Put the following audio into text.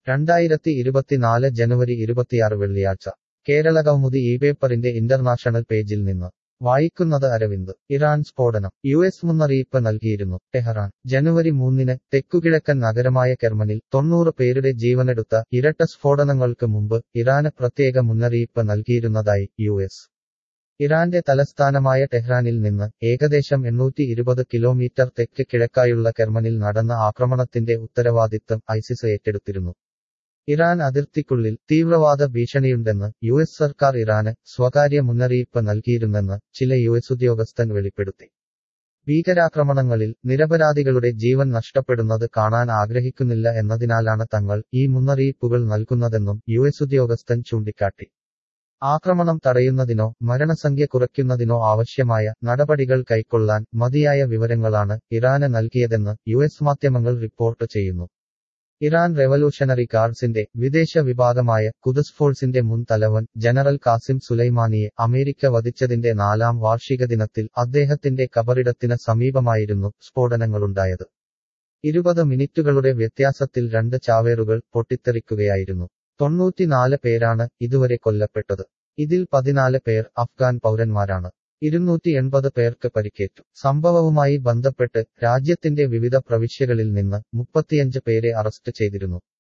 രണ്ടായിരത്തി ഇരുപത്തിനാല് ജനുവരി ഇരുപത്തിയാറ് വെള്ളിയാഴ്ച കേരളകൗമുദി ഈ പേപ്പറിന്റെ ഇന്റർനാഷണൽ പേജിൽ നിന്ന് വായിക്കുന്നത് അരവിന്ദ് ഇറാൻ സ്ഫോടനം യു എസ് മുന്നറിയിപ്പ് നൽകിയിരുന്നു ടെഹ്റാൻ ജനുവരി മൂന്നിന് തെക്കുകിഴക്കൻ നഗരമായ കെർമനിൽ തൊണ്ണൂറ് പേരുടെ ജീവനെടുത്ത ഇരട്ട സ്ഫോടനങ്ങൾക്ക് മുമ്പ് ഇറാന് പ്രത്യേക മുന്നറിയിപ്പ് നൽകിയിരുന്നതായി യു എസ് ഇറാന്റെ തലസ്ഥാനമായ ടെഹ്റാനിൽ നിന്ന് ഏകദേശം എണ്ണൂറ്റി ഇരുപത് കിലോമീറ്റർ തെക്ക് കിഴക്കായുള്ള കെർമനിൽ നടന്ന ആക്രമണത്തിന്റെ ഉത്തരവാദിത്തം ഐസിസ് ഏറ്റെടുത്തിരുന്നു ഇറാൻ അതിർത്തിക്കുള്ളിൽ തീവ്രവാദ ഭീഷണിയുണ്ടെന്ന് യു എസ് സർക്കാർ ഇറാന് സ്വകാര്യ മുന്നറിയിപ്പ് നൽകിയിരുന്നെന്ന് ചില യു എസ് ഉദ്യോഗസ്ഥൻ വെളിപ്പെടുത്തി ഭീകരാക്രമണങ്ങളിൽ നിരപരാധികളുടെ ജീവൻ നഷ്ടപ്പെടുന്നത് കാണാൻ ആഗ്രഹിക്കുന്നില്ല എന്നതിനാലാണ് തങ്ങൾ ഈ മുന്നറിയിപ്പുകൾ നൽകുന്നതെന്നും യു എസ് ഉദ്യോഗസ്ഥൻ ചൂണ്ടിക്കാട്ടി ആക്രമണം തടയുന്നതിനോ മരണസംഖ്യ കുറയ്ക്കുന്നതിനോ ആവശ്യമായ നടപടികൾ കൈക്കൊള്ളാൻ മതിയായ വിവരങ്ങളാണ് ഇറാന് നൽകിയതെന്ന് യു എസ് മാധ്യമങ്ങൾ റിപ്പോർട്ട് ചെയ്യുന്നു ഇറാൻ റെവല്യൂഷണറി ഗാർഡ്സിന്റെ വിദേശ വിഭാഗമായ കുദസ് ഫോഴ്സിന്റെ മുൻ തലവൻ ജനറൽ കാസിം സുലൈമാനിയെ അമേരിക്ക വധിച്ചതിന്റെ നാലാം വാർഷിക ദിനത്തിൽ അദ്ദേഹത്തിന്റെ കബറിടത്തിന് സമീപമായിരുന്നു സ്ഫോടനങ്ങളുണ്ടായത് ഇരുപത് മിനിറ്റുകളുടെ വ്യത്യാസത്തിൽ രണ്ട് ചാവേറുകൾ പൊട്ടിത്തെറിക്കുകയായിരുന്നു തൊണ്ണൂറ്റിനാല് പേരാണ് ഇതുവരെ കൊല്ലപ്പെട്ടത് ഇതിൽ പതിനാല് പേർ അഫ്ഗാൻ പൗരന്മാരാണ് ഇരുന്നൂറ്റി എൺപത് പേർക്ക് പരിക്കേറ്റു സംഭവവുമായി ബന്ധപ്പെട്ട് രാജ്യത്തിന്റെ വിവിധ പ്രവിശ്യകളിൽ നിന്ന് മുപ്പത്തിയഞ്ച് പേരെ അറസ്റ്റ് ചെയ്തിരുന്നു